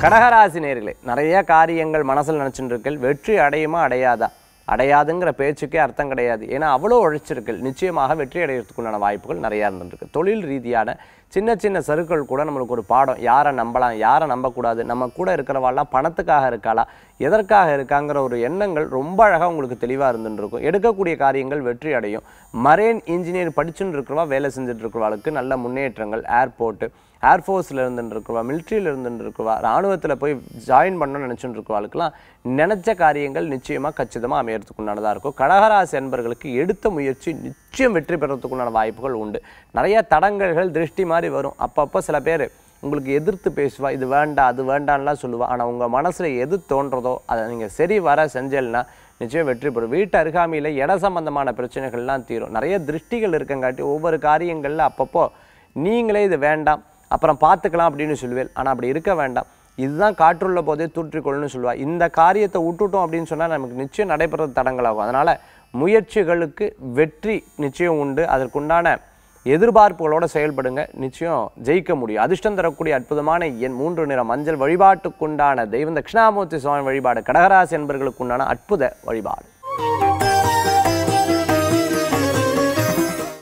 கடகராசி நேர்களே நிறைய காரியங்கள் மனசில் நினச்சிட்டு இருக்கல் வெற்றி அடையுமா அடையாதா அடையாதுங்கிற பேச்சுக்கே அர்த்தம் கிடையாது ஏன்னா அவ்வளோ உழைச்சிருக்கல் நிச்சயமாக வெற்றி அடையிறதுக்குண்டான வாய்ப்புகள் நிறையா இருந்துருக்கு தொழில் ரீதியான சின்ன சின்ன சருக்கள் கூட நம்மளுக்கு ஒரு பாடம் யாரை நம்பலாம் யாரை நம்பக்கூடாது நம்ம கூட இருக்கிறவாள்லாம் பணத்துக்காக இருக்காளா எதற்காக இருக்காங்கிற ஒரு எண்ணங்கள் ரொம்ப அழகாக உங்களுக்கு தெளிவாக இருந்துட்டு இருக்கும் எடுக்கக்கூடிய காரியங்கள் வெற்றி அடையும் மரேன் இன்ஜினியர் படிச்சுன்னு இருக்கிறவா வேலை செஞ்சுட்டு இருக்கிறவாளுக்கு நல்ல முன்னேற்றங்கள் ஏர்போர்ட்டு ஏர்ஃபோர்ஸில் இருந்துட்டு இருக்கிறவா மிலிட்ரியில் இருந்துட்டு இருக்கிறவா ராணுவத்தில் போய் ஜாயின் பண்ணணும்னு நினச்சிட்டு இருக்கிறவாளுக்கெல்லாம் நினச்ச காரியங்கள் நிச்சயமாக கச்சிதமாக அமையறதுக்கு உண்டானதாக இருக்கும் கடகராசி என்பர்களுக்கு எடுத்த முயற்சி நிச்சயம் வெற்றி பெறத்துக்கு உண்டான வாய்ப்புகள் உண்டு நிறைய தடங்கல்கள் திருஷ்டி மாதிரி வரும் அப்பப்போ சில பேர் உங்களுக்கு எதிர்த்து பேசுவா இது வேண்டாம் அது வேண்டாம்லாம் சொல்லுவா ஆனால் உங்கள் மனசில் எது தோன்றதோ அதை நீங்கள் சரி வர செஞ்சேன்னா நிச்சயம் வெற்றி பெறும் வீட்டு அருகாமையில் இட சம்பந்தமான பிரச்சனைகள்லாம் தீரும் நிறைய திருஷ்டிகள் இருக்கங்காட்டி ஒவ்வொரு காரியங்களில் அப்பப்போ நீங்களே இது வேண்டாம் அப்புறம் பார்த்துக்கலாம் அப்படின்னு சொல்லுவேன் ஆனால் அப்படி இருக்க வேண்டாம் இதுதான் காற்றுள்ள போதே தூற்றிக்கொள்ளுன்னு சொல்லுவா இந்த காரியத்தை விட்டுட்டோம் அப்படின்னு சொன்னால் நமக்கு நிச்சயம் நடைபெறது தடங்களாகும் அதனால் முயற்சிகளுக்கு வெற்றி நிச்சயம் உண்டு அதற்குண்டான எதிர்பார்ப்புகளோட செயல்படுங்க நிச்சயம் ஜெயிக்க முடியும் அதிர்ஷ்டம் தரக்கூடிய அற்புதமான எண் மூன்று நிறம் மஞ்சள் வழிபாட்டுக்குண்டான தெய்வம் தட்சிணாமூர்த்தி சுவாமி வழிபாடு கடகராசி என்பர்களுக்குண்டான அற்புத வழிபாடு